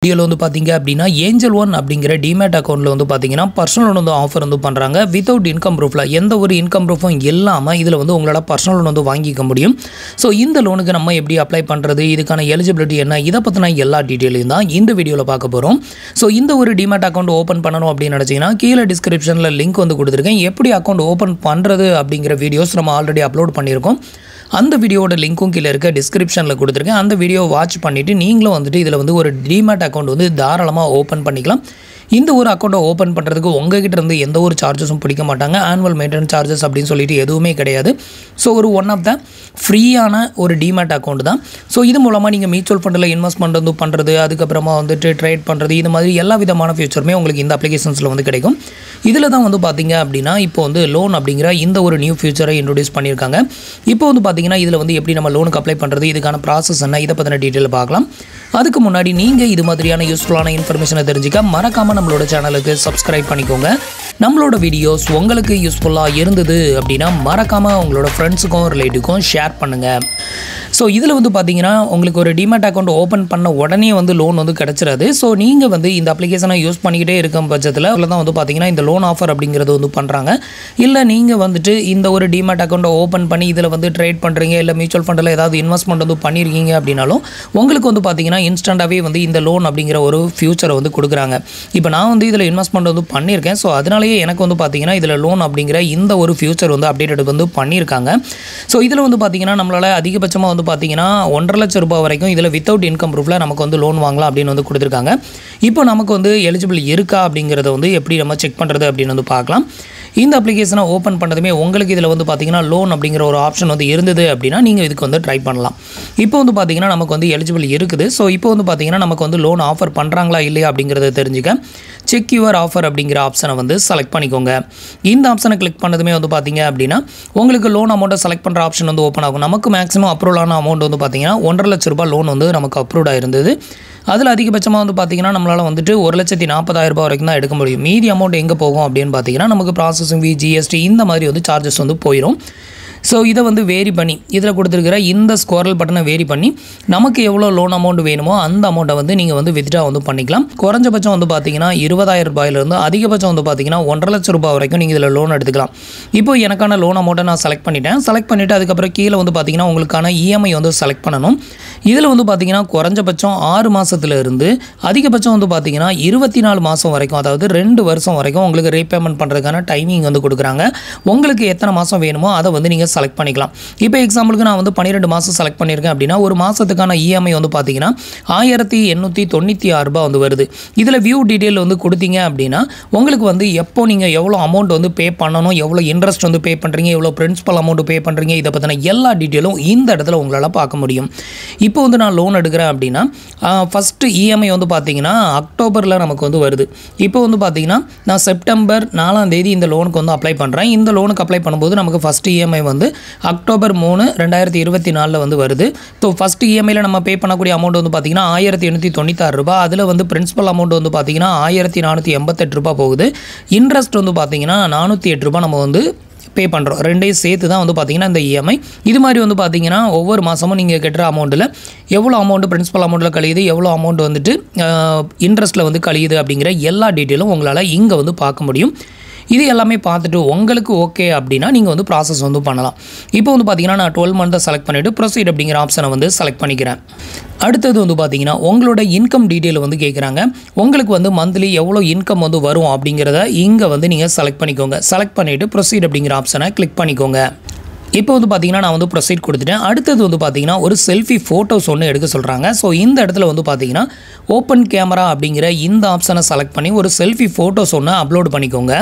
வீடியோவில் வந்து பார்த்தீங்க அப்படின்னா ஏஞ்சல் ஒன் அப்படிங்கிற டிமேட் அக்கௌண்ட்டில் வந்து பார்த்தீங்கன்னா பர்சனல் லோன் வந்து ஆஃபர் வந்து பண்ணுறாங்க வித்தவுட் இன்கம் ப்ரூஃபில் எந்த ஒரு இன்கம் ப்ரூஃபும் இல்லாமல் இதில் வந்து உங்களால் பர்சனல் லோன் வந்து வாங்கிக்க முடியும் ஸோ இந்த லோனுக்கு நம்ம எப்படி அப்ளை பண்ணுறது இதுக்கான எலிஜிபிலிட்டி என்ன இதை பற்றின எல்லா டீட்டெயிலையும் தான் இந்த வீடியோவில் பார்க்க போகிறோம் ஸோ இந்த ஒரு டிமேட் அக்கௌண்ட் ஓப்பன் பண்ணணும் அப்படின்னு நினச்சிங்கன்னா கீழே டிஸ்கிரிப்ஷனில் லிங்க் வந்து கொடுத்துருக்கேன் எப்படி அக்கௌண்ட் ஓப்பன் பண்ணுறது அப்படிங்கிற வீடியோஸ் நம்ம ஆல்ரெடி அப்லோட் பண்ணியிருக்கோம் அந்த வீடியோட லிங்க்கும் கீழே இருக்க டிஸ்கிரிப்ஷனில் கொடுத்துருக்கேன் அந்த வீடியோ வாட்ச் பண்ணிவிட்டு நீங்களும் வந்துட்டு இதில் வந்து ஒரு டிமேட் அக்கௌண்ட் வந்து தாராளமாக ஓப்பன் பண்ணிக்கலாம் இந்த ஒரு அக்கௌண்ட்டை ஓப்பன் பண்ணுறதுக்கு உங்ககிட்ட இருந்து எந்த ஒரு சார்ஜஸும் பிடிக்க மாட்டாங்க ஆனுவல் மெயின்டெனன்ஸ் சார்ஜஸ் அப்படின்னு சொல்லிட்டு எதுவுமே கிடையாது ஸோ ஒரு ஒன் ஆஃப் த ஃப்ரீயான ஒரு டிமேட் அக்கௌண்ட் தான் ஸோ இது மூலமாக நீங்கள் மியூச்சுவல் ஃபண்டில் இன்வெஸ்ட்மெண்ட் வந்து பண்ணுறது அதுக்கப்புறமா வந்துட்டு ட்ரேட் பண்ணுறது இது மாதிரி எல்லா விதமான ஃபியூச்சருமே உங்களுக்கு இந்த அப்ளிகேஷன்ஸில் வந்து கிடைக்கும் இதில் தான் வந்து பார்த்தீங்க அப்படின்னா இப்போ வந்து லோன் அப்படிங்கிற இந்த ஒரு நியூ ஃபியூச்சரை இன்ட்ரடியூஸ் பண்ணியிருக்காங்க இப்போ வந்து பார்த்தீங்கன்னா இதில் வந்து எப்படி நம்ம லோனுக்கு அப்ளை பண்ணுறது இதுக்கான ப்ராசஸ் என்ன இதை பற்றின டீட்டெயில் பார்க்கலாம் அதுக்கு முன்னாடி நீங்கள் இது மாதிரியான யூஸ்ஃபுல்லான இன்ஃபர்மேஷனை தெரிஞ்சுக்க மறக்காமல் நம்மளோட சேனலுக்கு சப்ஸ்கிரைப் பண்ணிக்கோங்க நம்மளோட வீடியோஸ் உங்களுக்கு யூஸ்ஃபுல்லாக இருந்தது அப்படின்னா மறக்காமல் உங்களோட ஃப்ரெண்ட்ஸுக்கும் ரிலேட்டிவ்க்கும் ஷேர் பண்ணுங்கள் ஸோ இதில் வந்து பார்த்தீங்கன்னா உங்களுக்கு ஒரு டிமேட் அக்கௌண்ட் ஓப்பன் பண்ண உடனே வந்து லோன் வந்து கிடச்சிடாது ஸோ நீங்கள் வந்து இந்த அப்ளிகேஷனை யூஸ் பண்ணிக்கிட்டே இருக்கும் பட்சத்தில் அதில் தான் வந்து பார்த்தீங்கன்னா இந்த லோன் ஆஃபர் அப்படிங்கிறது வந்து பண்ணுறாங்க இல்லை நீங்கள் வந்துட்டு இந்த ஒரு டிமேட் அக்கௌண்ட்டை ஓப்பன் பண்ணி இதில் வந்து ட்ரேட் பண்ணுறீங்க இல்லை மியூச்சுவல் ஃபண்டில் ஏதாவது இன்வெஸ்ட்மெண்ட் வந்து பண்ணியிருக்கீங்க அப்படின்னாலும் உங்களுக்கு வந்து பார்த்தீங்கன்னா இன்ஸ்டண்ட்டாகவே வந்து இந்த லோன் அப்படிங்கிற ஒரு ஃபியூச்சரை வந்து கொடுக்குறாங்க இப்போ நான் வந்து இதில் இன்வெஸ்ட்மெண்ட் வந்து பண்ணியிருக்கேன் ஸோ அதனாலேயே எனக்கு வந்து பார்த்தீங்கன்னா இதில் லோன் அப்படிங்கிற இந்த ஒரு ஃபியூச்சர் வந்து அப்டேட்டட் வந்து பண்ணியிருக்காங்க ஸோ இதில் வந்து பார்த்தீங்கன்னா நம்மளால் அதிகபட்சமாக வந்து பார்த்தீங்கன்னா ஒன்றரை லட்சம் ரூபாய் வரைக்கும் இதில் வித்தவுட் இன்கம் ப்ரூஃபில் நமக்கு வந்து லோன் வாங்கலாம் அப்படின்னு வந்து கொடுத்துருக்காங்க இப்போ நமக்கு வந்து எலிஜிபிள் இருக்கா அப்படிங்கிறத வந்து எப்படி நம்ம செக் பண்ணுறது அப்படின்னு வந்து பார்க்கலாம் இந்த அப்ளிகேஷனை ஓப்பன் பண்ணதுமே உங்களுக்கு இதில் வந்து பார்த்தீங்கன்னா லோன் அப்படிங்கிற ஒரு ஆப்ஷன் வந்து இருந்தது அப்படின்னா நீங்கள் இதுக்கு வந்து ட்ரை பண்ணலாம் இப்போ வந்து பார்த்தீங்கன்னா நமக்கு வந்து எலிஜிபிள் இருக்குது ஸோ இப்போ வந்து பார்த்தீங்கன்னா நமக்கு வந்து லோன் ஆஃபர் பண்ணுறாங்களா இல்லையா அப்படிங்கிறத தெரிஞ்சுக்க செக் யுவர் ஆஃபர் அப்படிங்கிற ஆப்ஷனை வந்து செலக்ட் பண்ணிக்கோங்க இந்த ஆப்ஷனை கிளிக் பண்ணதுமே வந்து பார்த்தீங்க அப்படின்னா உங்களுக்கு லோன் அமௌண்ட்டை செலக்ட் பண்ணுற ஆப்ஷன் வந்து ஓப்பன் ஆகும் நமக்கு மேக்ஸிமம் அப்ரூவல் ஆன அமௌண்ட் வந்து பார்த்தீங்கன்னா ஒன்றரை லட்ச ரூபாய் லோன் வந்து நமக்கு அப்ரூவ்டாக இருந்தது அதில் அதிகபட்சமாக வந்து பார்த்தீங்கன்னா நம்மளால் வந்துட்டு ஒரு லட்சத்தி நாற்பதாயிரம் ரூபாய் வரைக்கும் தான் எடுக்க முடியும் மீதி அமௌண்ட் எங்கே போகும் அப்படின்னு பார்த்தீங்கன்னா நமக்கு ப்ராசஸிங் ஃபீ ஜிஎஸ்டி இந்த மாதிரி வந்து சார்ஜஸ் வந்து போயிடும் ஸோ இதை வந்து வேரி பண்ணி இதில் கொடுத்துருக்கிற இந்த ஸ்கோரல் பட்டனை வேரி பண்ணி நமக்கு எவ்வளோ லோன் அமௌண்ட் வேணுமோ அந்த அமௌண்ட்டை வந்து நீங்கள் வந்து வித்ட்ரா வந்து பண்ணிக்கலாம் குறைஞ்சபட்சம் வந்து பார்த்தீங்கன்னா இருபதாயிரம் ரூபாயிலிருந்து அதிகபட்சம் வந்து பார்த்தீங்கன்னா ஒன்றரை லட்சம் ரூபாய் வரைக்கும் நீங்கள் இதில் லோன் எடுத்துக்கலாம் இப்போ எனக்கான லோன் அமௌண்ட்டை நான் செலக்ட் பண்ணிட்டேன் செலக்ட் பண்ணிவிட்டு அதுக்கப்புறம் கீழே வந்து பார்த்தீங்கன்னா உங்களுக்கான இஎம்ஐ வந்து செலக்ட் பண்ணணும் இதில் வந்து பார்த்தீங்கன்னா குறைஞ்சபட்சம் ஆறு மாதத்துல இருந்து அதிகபட்சம் வந்து பார்த்தீங்கன்னா இருபத்தி நாலு மாதம் வரைக்கும் அதாவது ரெண்டு வருஷம் வரைக்கும் உங்களுக்கு ரீபேமெண்ட் பண்ணுறதுக்கான டைமிங் வந்து கொடுக்குறாங்க உங்களுக்கு எத்தனை மாதம் வேணுமோ அதை வந்து நீங்கள் செலக்ட் பண்ணிக்கலாம் இப்போ எக்ஸாம்பிளுக்கு நான் வந்து பன்னிரெண்டு மாதம் செலக்ட் பண்ணியிருக்கேன் அப்படின்னா ஒரு மாதத்துக்கான இஎம்ஐ வந்து பார்த்தீங்கன்னா ஆயிரத்தி எண்ணூற்றி தொண்ணூற்றி ஆறு ரூபாய் வந்து வருது இதில் வியூ டீட்டெயில் வந்து கொடுத்தீங்க அப்படின்னா உங்களுக்கு வந்து எப்போ நீங்கள் எவ்வளோ அமௌண்ட் வந்து பே பண்ணணும் எவ்வளோ இன்ட்ரெஸ்ட் வந்து பே பண்ணுறீங்க எவ்வளோ பிரின்சிபல் அமௌண்ட் பே பண்ணுறீங்க இதை பற்றின எல்லா டீட்டெயிலும் இந்த இடத்துல உங்களால் பார்க்க முடியும் இப்போ வந்து நான் லோன் எடுக்கிறேன் அப்படின்னா ஃபஸ்ட்டு இஎம்ஐ வந்து பார்த்தீங்கன்னா அக்டோபரில் நமக்கு வந்து வருது இப்போ வந்து பார்த்தீங்கன்னா நான் செப்டம்பர் நாலாம் தேதி இந்த லோனுக்கு வந்து அப்ளை பண்ணுறேன் இந்த லோனுக்கு அப்ளை பண்ணும்போது நமக்கு ஃபஸ்ட் இஎம்ஐ வந்து அக்டோபர் மூணு ரெண்டாயிரத்தி இருபத்தி நாலில் வந்து வருது ஸோ ஃபஸ்ட் இஎம்ஐயில் நம்ம பே பண்ணக்கூடிய அமௌண்ட் வந்து பார்த்தீங்கன்னா ஆயிரத்தி எண்ணூற்றி தொண்ணூத்தாறு ரூபாய் அதில் வந்து பிரின்சிபல் அமௌண்ட் வந்து பார்த்தீங்கன்னா ஆயிரத்தி நானூற்றி எண்பத்தெட்டு ரூபாய் போகுது இன்ட்ரெஸ்ட் வந்து பார்த்தீங்கன்னா நானூற்றி எட்டு ரூபாய் நம்ம வந்து பே பண்ணுறோம் ரெண்டையும் சேர்த்து தான் வந்து பார்த்தீங்கன்னா இந்த இஎம்ஐ இது மாதிரி வந்து பார்த்தீங்கன்னா ஒவ்வொரு மாதமும் நீங்கள் கட்டுற அமௌண்ட்டில் எவ்வளோ அமௌண்ட் பிரின்சிபல் அமௌண்ட்டில் கழியுது எவ்வளோ அமௌண்ட் வந்துட்டு இன்ட்ரெஸ்ட்டில் வந்து கழியுது அப்படிங்கிற எல்லா டீட்டெயிலும் உங்களால் இங்கே வந்து பார்க்க முடியும் இது எல்லாமே பார்த்துட்டு உங்களுக்கு ஓகே அப்படின்னா நீங்கள் வந்து ப்ராசஸ் வந்து பண்ணலாம் இப்போ வந்து பார்த்தீங்கன்னா நான் டுவெல் மந்த்தை செலக்ட் பண்ணிவிட்டு ப்ரொசீட் அப்படிங்கிற ஆப்ஷனை வந்து செலக்ட் பண்ணிக்கிறேன் அடுத்தது வந்து பார்த்தீங்கன்னா உங்களோட இன்கம் டீட்டெயில் வந்து கேட்குறாங்க உங்களுக்கு வந்து மந்த்லி எவ்வளோ இன்கம் வந்து வரும் அப்படிங்கிறத இங்கே வந்து நீங்கள் செலக்ட் பண்ணிக்கோங்க செலக்ட் பண்ணிவிட்டு ப்ரொசீட் அப்படிங்கிற ஆப்ஷனை கிளிக் பண்ணிக்கோங்க இப்போ வந்து பார்த்தீங்கன்னா நான் வந்து ப்ரொசீட் கொடுத்துட்டேன் அடுத்தது வந்து பார்த்தீங்கன்னா ஒரு செல்ஃபி ஃபோட்டோஸ் ஒன்று எடுக்க சொல்கிறாங்க ஸோ இந்த இடத்துல வந்து பார்த்தீங்கன்னா ஓப்பன் கேமரா அப்படிங்கிற இந்த ஆப்ஷனை செலக்ட் பண்ணி ஒரு செல்ஃபி ஃபோட்டோஸ் ஒன்று அப்லோட் பண்ணிக்கோங்க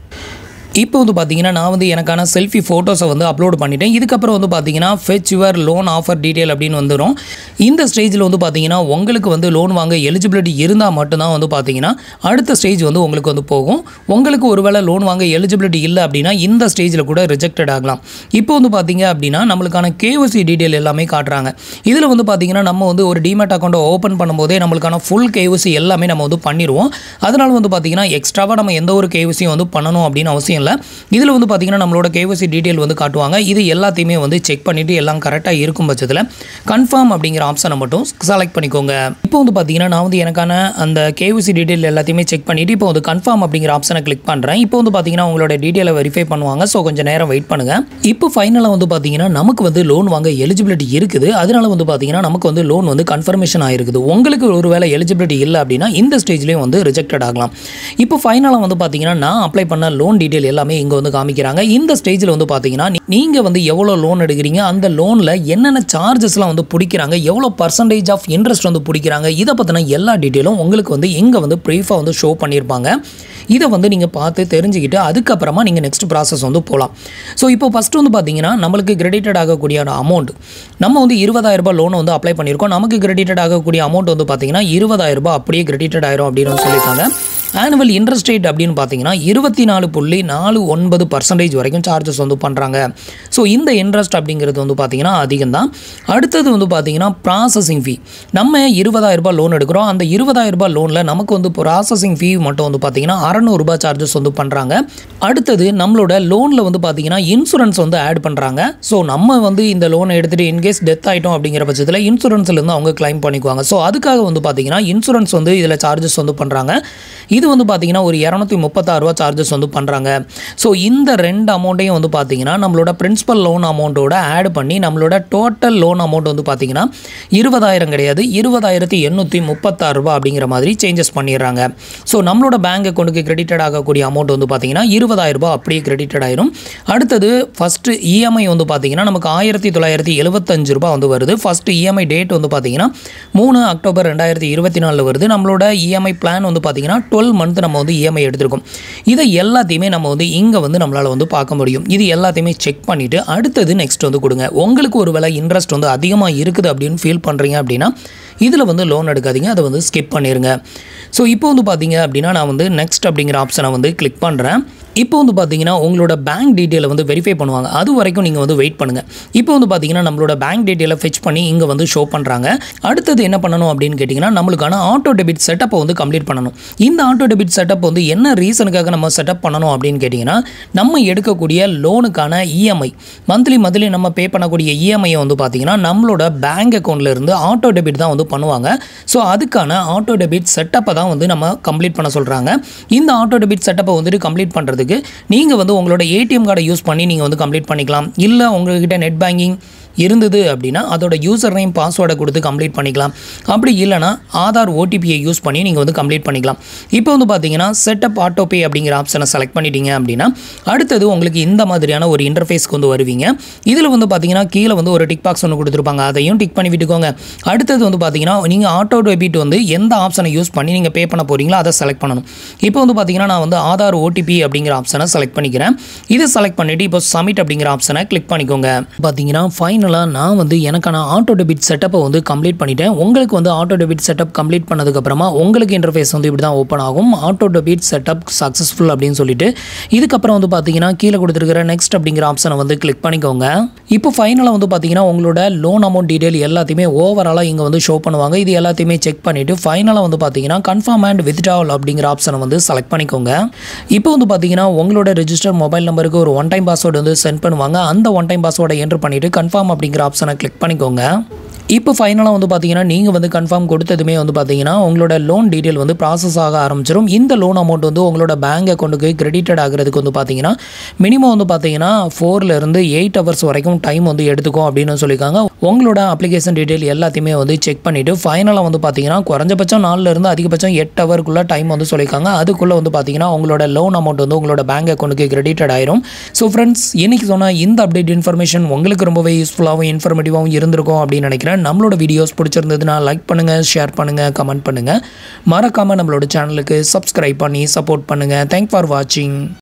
இப்போ வந்து பார்த்தீங்கன்னா நான் வந்து எனக்கான செல்ஃபி ஃபோட்டோஸை வந்து அப்லோட் பண்ணிட்டேன் இதுக்கப்புறம் வந்து பார்த்தீங்கன்னா fetch your loan offer detail அப்படின்னு வந்துடும் இந்த ஸ்டேஜில் வந்து பார்த்தீங்கன்னா உங்களுக்கு வந்து லோன் வாங்க எலிஜிபிலிட்டி இருந்தால் மட்டும்தான் வந்து பார்த்தீங்கன்னா அடுத்த ஸ்டேஜ் வந்து உங்களுக்கு வந்து போகும் உங்களுக்கு ஒருவேளை லோன் வாங்க எலிஜிபிலிட்டி இல்லை அப்படின்னா இந்த ஸ்டேஜில் கூட ரிஜெக்டட் ஆகலாம் இப்போ வந்து பார்த்தீங்க அப்படின்னா நம்மளுக்கான கேஒசி டீட்டெயில் எல்லாமே காட்டுறாங்க இதில் வந்து பார்த்தீங்கன்னா நம்ம வந்து ஒரு டிமேட் அக்கௌண்ட்டை ஓப்பன் பண்ணும்போதே நம்மளுக்கான ஃபுல் கேஒசி எல்லாமே நம்ம வந்து பண்ணிடுவோம் அதனால வந்து பார்த்தீங்கன்னா எக்ஸ்ட்ராவாக நம்ம எந்த ஒரு கேஒசியும் வந்து பண்ணணும் அப்படின்னு அவசியம் இல்லை இல்லை இதில் வந்து பார்த்தீங்கன்னா நம்மளோட கேஒசி டீட்டெயில் வந்து காட்டுவாங்க இது எல்லாத்தையுமே வந்து செக் பண்ணிவிட்டு எல்லாம் கரெக்டாக இருக்கும் பட்சத்தில் கன்ஃபார்ம் அப்படிங்கிற ஆப்ஷனை மட்டும் செலக்ட் பண்ணிக்கோங்க இப்போ வந்து பார்த்தீங்கன்னா நான் வந்து எனக்கான அந்த கேஒசி டீட்டெயில் எல்லாத்தையுமே செக் பண்ணிவிட்டு இப்போ வந்து கன்ஃபார்ம் அப்படிங்கிற ஆப்ஷனை கிளிக் பண்ணுறேன் இப்போ வந்து பார்த்தீங்கன்னா உங்களோட டீட்டெயிலை வெரிஃபை பண்ணுவாங்க ஸோ கொஞ்சம் நேரம் வெயிட் பண்ணுங்கள் இப்போ ஃபைனலாக வந்து பார்த்தீங்கன்னா நமக்கு வந்து லோன் வாங்க எலிஜிபிலிட்டி இருக்குது அதனால வந்து பார்த்தீங்கன்னா நமக்கு வந்து லோன் வந்து கன்ஃபர்மேஷன் ஆயிருக்குது உங்களுக்கு ஒருவேளை எலிஜிபிலிட்டி இல்லை அப்படின்னா இந்த ஸ்டேஜ்லேயும் வந்து ரிஜெக்டட் ஆகலாம் இப்போ ஃபைனலாக வந்து பார்த்தீங்கன்னா நான் அப்ளை பண்ண லோன் டீட்டெயில் எல்லாமே இங்கே வந்து காமிக்கிறாங்க இந்த ஸ்டேஜில் வந்து பார்த்தீங்கன்னா நீங்கள் வந்து எவ்வளோ லோன் எடுக்கிறீங்க அந்த லோனில் என்னென்ன சார்ஜஸ்லாம் வந்து பிடிக்கிறாங்க எவ்வளோ பர்சன்டேஜ் ஆஃப் இன்ட்ரெஸ்ட் வந்து பிடிக்கிறாங்க இதை பற்றின எல்லா டீட்டெயிலும் உங்களுக்கு வந்து இங்கே வந்து ப்ரீஃபாக வந்து ஷோ பண்ணியிருப்பாங்க இதை வந்து நீங்கள் பார்த்து தெரிஞ்சுக்கிட்டு அதுக்கப்புறமா நீங்கள் நெக்ஸ்ட் ப்ராசஸ் வந்து போகலாம் ஸோ இப்போ ஃபஸ்ட்டு வந்து பார்த்தீங்கன்னா நம்மளுக்கு கிரெடிட்டட் ஆகக்கூடிய அமௌண்ட் நம்ம வந்து இருபதாயிரம் ரூபாய் லோனை வந்து அப்ளை பண்ணியிருக்கோம் நமக்கு கிரெடிட்டட் ஆகக்கூடிய அமௌண்ட் வந்து பார்த்தீங்கன்னா இருபதாயிரம் ரூபாய் அப்படியே கிரெடிட்டட் ஆயிரும் அப்படின்னு வந்து சொல்லியிருக்காங்க ஆனுவல் இன்ட்ரெஸ்ட் ரேட் அப்படின்னு பார்த்தீங்கன்னா இருபத்தி நாலு புள்ளி நாலு ஒன்பது பர்சன்டேஜ் வரைக்கும் சார்ஜஸ் வந்து பண்ணுறாங்க ஸோ இந்த இன்ட்ரெஸ்ட் அப்படிங்கிறது வந்து பார்த்தீங்கன்னா அதிகம் தான் அடுத்தது வந்து பார்த்தீங்கன்னா ப்ராசஸிங் ஃபீ நம்ம இருபதாயிரம் ரூபாய் லோன் எடுக்கிறோம் அந்த இருபதாயிரம் ரூபாய் லோனில் நமக்கு வந்து ப்ராசஸிங் ஃபீ மட்டும் வந்து பார்த்தீங்கன்னா அறநூறுபா சார்ஜஸ் வந்து பண்ணுறாங்க அடுத்தது நம்மளோட லோனில் வந்து பார்த்தீங்கன்னா இன்சூரன்ஸ் வந்து ஆட் பண்ணுறாங்க ஸோ நம்ம வந்து இந்த லோனை எடுத்துகிட்டு இன்கேஸ் டெத் ஆகிட்டோம் அப்படிங்கிற பட்சத்தில் இன்சூரன்ஸ்லேருந்து அவங்க கிளைம் பண்ணிக்குவாங்க ஸோ அதுக்காக வந்து பார்த்தீங்கன்னா இன்சூரன்ஸ் வந்து இதில் சார்ஜஸ் வந்து பண்ணுறாங்க இது வந்து பார்த்தீங்கன்னா ஒரு இரநூத்தி முப்பத்தாறுரூவா சார்ஜஸ் வந்து பண்ணுறாங்க ஸோ இந்த ரெண்டு அமௌண்ட்டையும் வந்து பார்த்தீங்கன்னா நம்மளோட பிரின்சிபல் லோன் அமௌண்ட்டோட ஆட் பண்ணி நம்மளோட டோட்டல் லோன் அமௌண்ட் வந்து பார்த்தீங்கன்னா இருபதாயிரம் கிடையாது இருபதாயிரத்தி எண்ணூற்றி முப்பத்தாறு ரூபா அப்படிங்கிற மாதிரி சேஞ்சஸ் பண்ணிடுறாங்க ஸோ நம்மளோட பேங்க் அக்கௌண்ட்டுக்கு கிரெடிட்டட் ஆகக்கூடிய அமௌண்ட் வந்து பார்த்தீங்கன்னா இருபதாயிரம் ரூபாய் அப்படியே கிரெடிட்டட் ஆயிரும் அடுத்தது ஃபஸ்ட்டு இஎம்ஐ வந்து பார்த்தீங்கன்னா நமக்கு ஆயிரத்தி தொள்ளாயிரத்தி எழுபத்தஞ்சு ரூபாய் வந்து வருது ஃபஸ்ட்டு இஎம்ஐ டேட் வந்து பார்த்தீங்கன்னா மூணு அக்டோபர் ரெண்டாயிரத்தி இருபத்தி நாலில் வருது நம்மளோட இஎம்ஐ பிளான் வந்து பார்த்தீங்கன்னா டுவெல் மந்த் நம்ம வந்து இஎம்ஐ எடுத்திருக்கோம் இதை எல்லாத்தையுமே நம்ம வந்து இங்கே வந்து நம்மளால் வந்து பார்க்க முடியும் இது எல்லாத்தையுமே செக் பண்ணிவிட்டு அடுத்தது நெக்ஸ்ட் வந்து கொடுங்க உங்களுக்கு ஒரு வேலை இன்ட்ரெஸ்ட் வந்து அதிகமாக இருக்குது அப்படின்னு ஃபீல் பண்ணுறீங்க அப்படின்னா இதில் வந்து லோன் எடுக்காதீங்க அதை வந்து ஸ்கிப் பண்ணிடுங்க ஸோ இப்போ வந்து பார்த்தீங்க அப்படின்னா நான் வந்து நெக்ஸ்ட் அப்படிங்கிற ஆப்ஷனை வந்து கிளிக் பண்ணுறேன் இப்போ வந்து பார்த்தீங்கன்னா உங்களோட பேங்க் டீட்டெயிலை வந்து வெரிஃபை பண்ணுவாங்க அது வரைக்கும் நீங்கள் வந்து வெயிட் பண்ணுங்கள் இப்போ வந்து பார்த்தீங்கன்னா நம்மளோட பேங்க் டீட்டெயிலை ஃபெச் பண்ணி இங்கே வந்து ஷோ பண்ணுறாங்க அடுத்தது என்ன பண்ணணும் அப்படின்னு கேட்டிங்கன்னா நம்மளுக்கான ஆட்டோ டெபிட் செட்டப்பை வந்து கம்ப்ளீட் பண்ணணும் இந்த ஆட்டோ டெபிட் செட்டப் வந்து என்ன ரீசனுக்காக நம்ம செட்டப் பண்ணணும் அப்படின்னு கேட்டிங்கன்னா நம்ம எடுக்கக்கூடிய லோனுக்கான இஎம்ஐ மந்த்லி மந்த்லி நம்ம பே பண்ணக்கூடிய இஎம்ஐயை வந்து பார்த்தீங்கன்னா நம்மளோட பேங்க் அக்கௌண்ட்ல இருந்து ஆட்டோ டெபிட் தான் வந்து பண்ணுவாங்க ஸோ அதுக்கான ஆட்டோ டெபிட் செட்டப்பை தான் வந்து நம்ம கம்ப்ளீட் பண்ண சொல்கிறாங்க இந்த ஆட்டோ டெபிட் செட்டப்பை வந்துட்டு கம்ப்ளீட் பண்ணுறதுக்கு நீங்கள் வந்து உங்களோட ஏடிஎம் கார்டை யூஸ் பண்ணி நீங்கள் வந்து கம்ப்ளீட் பண்ணிக்கலாம் இல்லை உங்கள்கிட்ட நெட் பேங்கிங் இருந்தது அப்படின்னா அதோட யூசர் நேம் பாஸ்வேர்டை கொடுத்து கம்ப்ளீட் பண்ணிக்கலாம் அப்படி இல்லைனா ஆதார் ஓடிபியை யூஸ் பண்ணி நீங்கள் வந்து கம்ப்ளீட் பண்ணிக்கலாம் இப்போ வந்து பார்த்தீங்கன்னா செட்டப் ஆட்டோ பே அப்படிங்கிற ஆப்ஷனை செலக்ட் பண்ணிட்டீங்க அப்படின்னா அடுத்தது உங்களுக்கு இந்த மாதிரியான ஒரு இன்டர்ஃபேஸ்க்கு வந்து வருவீங்க இதில் வந்து பார்த்தீங்கன்னா கீழே வந்து ஒரு டிக் பாக்ஸ் ஒன்று கொடுத்துருப்பாங்க அதையும் டிக் பண்ணி விட்டுக்கோங்க அடுத்தது வந்து பார்த்தீங்கன்னா நீங்கள் ஆட்டோ டெபிட் வந்து எந்த ஆப்ஷனை யூஸ் பண்ணி நீங்கள் பே பண்ண போகிறீங்களோ அதை செலக்ட் பண்ணணும் இப்போ வந்து பார்த்தீங்கன்னா நான் வந்து ஆதார் ஓடிபி அப்படிங்கிற ஆப்ஷனை செலக்ட் பண்ணிக்கிறேன் இதை செலக்ட் பண்ணிவிட்டு இப்போ சப்மிட் அப்படிங்கிற ஆப்ஷனை கிளிக் பண்ணிக்கோங்க பார்த்தீங்கன்னா ஃபைனலாக நான் வந்து எனக்கான ஆட்டோ டெபிட் செட்டப்பை வந்து கம்ப்ளீட் பண்ணிட்டேன் உங்களுக்கு வந்து ஆட்டோ டெபிட் செட்டப் கம்ப்ளீட் பண்ணதுக்கப்புறமா உங்களுக்கு இன்டர்ஃபேஸ் வந்து இப்படி தான் ஓப்பன் ஆகும் ஆட்டோ டெபிட் செட்டப் சக்ஸஸ்ஃபுல் அப்படின்னு சொல்லிட்டு இதுக்கப்புறம் வந்து பார்த்தீங்கன்னா கீழே கொடுத்துருக்கிற நெக்ஸ்ட் அப்படிங்கிற ஆப்ஷனை வந்து கிளிக் பண்ணிக்கோங்க இப்போ ஃபைனலாக வந்து பார்த்தீங்கன்னா உங்களோட லோன் அமௌண்ட் டீடைல் எல்லாத்தையுமே ஓவராலாக இங்கே வந்து ஷோ பண்ணுவாங்க இது எல்லாத்தையுமே செக் பண்ணிவிட்டு ஃபைனலாக வந்து பார்த்தீங்கன்னா கன்ஃபார்ம் அண்ட் வித்ட்ராவல் அப்படிங்கிற ஆப்ஷனை வந்து செலக்ட் பண்ணிக்கோங்க இப்போ வந்து பார்த்தீங்கன்னா உங்களோட ரெஜிஸ்டர் மொபைல் நம்பருக்கு ஒரு ஒன் டைம் பாஸ்வேர்டு வந்து சென்ட் பண்ணுவாங்க அந்த ஒன் டைம் பாஸ்வேர்டை என்டர் பண்ணிவிட்டு கன்ஃபார்ம் அப்படிங்கிற ஆப்ஷனை கிளிக் பண்ணிக்கோங்க இப்போ ஃபைனலாக வந்து பார்த்தீங்கன்னா நீங்கள் வந்து கன்ஃபார்ம் கொடுத்ததுமே வந்து பார்த்தீங்கன்னா உங்களோட லோன் டீட்டெயில் வந்து ப்ராசஸ் ஆக ஆரம்பிச்சிடும் இந்த லோன் அமௌண்ட் வந்து உங்களோட பேங்க் அக்கௌண்ட்டுக்கு கிரெடிட்டட் ஆகிறதுக்கு வந்து பார்த்தீங்கன்னா மினிமம் வந்து பார்த்தீங்கன்னா ஃபோர்லேருந்து எயிட் ஹவர்ஸ் வரைக்கும் டைம் வந்து எடுத்துக்கும் அப்படின்னு சொல்லியிருக்காங்க உங்களோட அப்ளிகேஷன் டீட்டெயில் எல்லாத்தையுமே வந்து செக் பண்ணிவிட்டு ஃபைனலாக வந்து பார்த்தீங்கன்னா குறைஞ்சபட்சம் நாலுல இருந்து அதிகபட்சம் எட்டு ஹவருக்குள்ளே டைம் வந்து சொல்லியிருக்காங்க அதுக்குள்ளே வந்து பார்த்தீங்கன்னா உங்களோட லோன் அமௌண்ட் வந்து உங்களோட பேங்க் அக்கௌண்ட்டுக்கு கிரெடிட்டட் ஆயிரும் ஸோ ஃப்ரெண்ட்ஸ் இன்னைக்கு சொன்ன இந்த அப்டேட் இன்ஃபர்மேஷன் உங்களுக்கு ரொம்பவே யூஸ்ஃபுல்லாகவும் இன்ஃபர்மேட்டிவாகவும் இருந்திருக்கும் அப்படின்னு நினைக்கிறேன் நம்மளோட வீடியோஸ் பிடிச்சிருந்ததுன்னா லைக் பண்ணுங்கள் ஷேர் பண்ணுங்கள் கமெண்ட் பண்ணுங்கள் மறக்காமல் நம்மளோட சேனலுக்கு சப்ஸ்கிரைப் பண்ணி சப்போர்ட் பண்ணுங்கள் தேங்க் ஃபார் வாட்சிங்